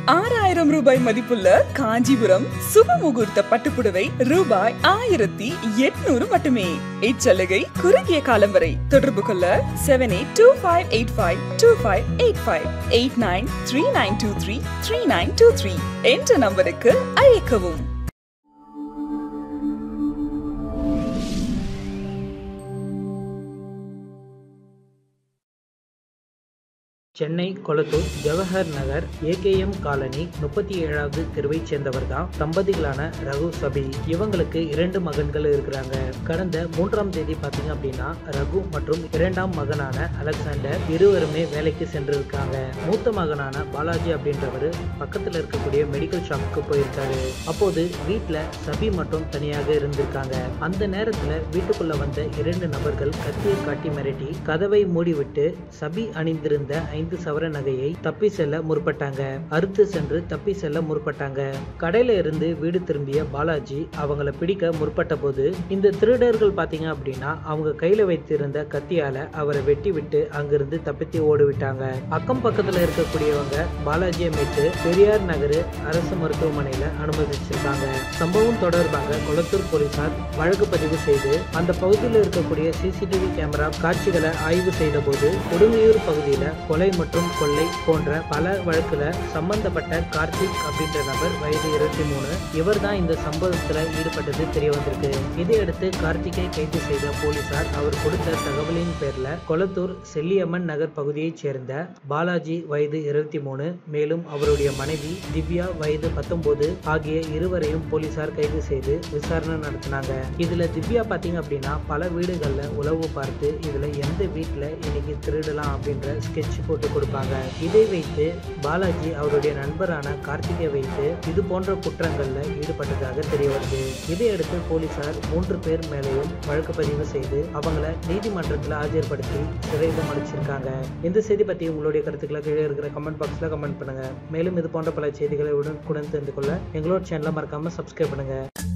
ஆறாயிரம் ரூபாய் மதிப்புள்ள காஞ்சிபுரம் சுப முகூர்த்த பட்டுப்புடவை ரூபாய் ஆயிரத்தி எட்நூறு மட்டுமே இச்சலுகை குறுகிய காலம் வரை தொடர்பு கொள்ள seven eight two five eight five two five eight five eight nine three nine two three three nine two three என்ற நம்பருக்கு அழைக்கவும் சென்னை கொளத்தூர் ஜவஹர் நகர் ஏகேஎம் காலனி முப்பத்தி ஏழாவது தெருவைச் சேர்ந்தவர் தான் தம்பதிகளான ரகு சபி இவங்களுக்கு இரண்டு மகன்கள் இருக்கிறாங்க கடந்த மூன்றாம் தேதி பார்த்தீங்க அப்படின்னா ரகு மற்றும் இரண்டாம் மகனான அலெக்சாண்டர் இருவருமே வேலைக்கு சென்றிருக்காங்க மூத்த மகனான பாலாஜி அப்படின்றவர் பக்கத்தில் இருக்கக்கூடிய மெடிக்கல் ஷாப்புக்கு போயிருக்காரு அப்போது வீட்டில் சபி மட்டும் தனியாக இருந்திருக்காங்க அந்த நேரத்தில் வீட்டுக்குள்ள வந்த இரண்டு நபர்கள் கத்தியை காட்டி மிரட்டி கதவை மூடிவிட்டு சபி அணிந்திருந்த ஐந்து சவர நகையை தப்பி செல்ல முற்பட்டாங்க அறுத்து சென்று தப்பி செல்ல முற்பட்டாங்க கடையில இருந்து வீடு திரும்பிய பாலாஜி அவங்கள பிடிக்க முற்பட்ட போது இந்த திருடர்கள் பாத்தீங்க அப்படின்னா அவங்க கையில வைத்திருந்த கத்தியால அவரை வெட்டி விட்டு அங்கிருந்து தப்பித்து ஓடி விட்டாங்க அக்கம் பக்கத்துல இருக்கக்கூடியவங்க பாலாஜியை மீட்டு பெரியார் நகர் அரசு மருத்துவமனையில அனுமதிச்சிருக்காங்க சம்பவம் தொடர்பாக கொளத்தூர் போலீசார் வழக்கு பதிவு செய்து அந்த பகுதியில் இருக்கக்கூடிய சிசிடிவி கேமரா காட்சிகளை ஆய்வு செய்த போது கொடுங்கையூர் பகுதியில கொலை மற்றும் கொள்ளை போன்ற பல வழக்குல சம்பந்தப்பட்ட கார்த்திக் அப்படின்ற நபர் வயது இருபத்தி மூணு இவர் தான் இந்த சம்பவத்துல ஈடுபட்டது தெரிய வந்திருக்கு இதையடுத்து கார்த்திகை கைது செய்த போலீசார் அவர் கொடுத்த தகவலின் பேர்ல கொளத்தூர் செல்லியம்மன் நகர் பகுதியைச் சேர்ந்த பாலாஜி வயது இருபத்தி மூணு மேலும் அவருடைய மனைவி திவ்யா வயது பத்தொன்பது ஆகிய இருவரையும் போலீசார் கைது செய்து விசாரணை நடத்தினாங்க இதுல திவ்யா பாத்தீங்க அப்படின்னா பல வீடுகள்ல உளவு பார்த்து இதுல எந்த வீட்டுல இன்னைக்கு திருடலாம் அப்படின்ற ஸ்கெட்ச் போட்டு கொடுப்பாங்க இதை வைத்து பாலாஜி அவருடைய நண்பரான கார்த்திகை வைத்து இது போன்ற குற்றங்கள்ல ஈடுபட்டதாக தெரிய வருது இதையடுத்து போலீசார் மூன்று பேர் மேலேயும் வழக்கு பதிவு செய்து அவங்கள நீதிமன்றத்தில் ஆஜர்படுத்தி சிறையிலும் அடைச்சிருக்காங்க இந்த செய்தி பத்தி உங்களுடைய கருத்துக்களை கீழே இருக்கிற கமெண்ட் பாக்ஸ்ல கமெண்ட் பண்ணுங்க மேலும் இது போன்ற பல செய்திகளை உடனுக்குடன் தெரிந்து கொள்ள எங்களோட சேனலை மறக்காம சப்ஸ்கிரைப் பண்ணுங்க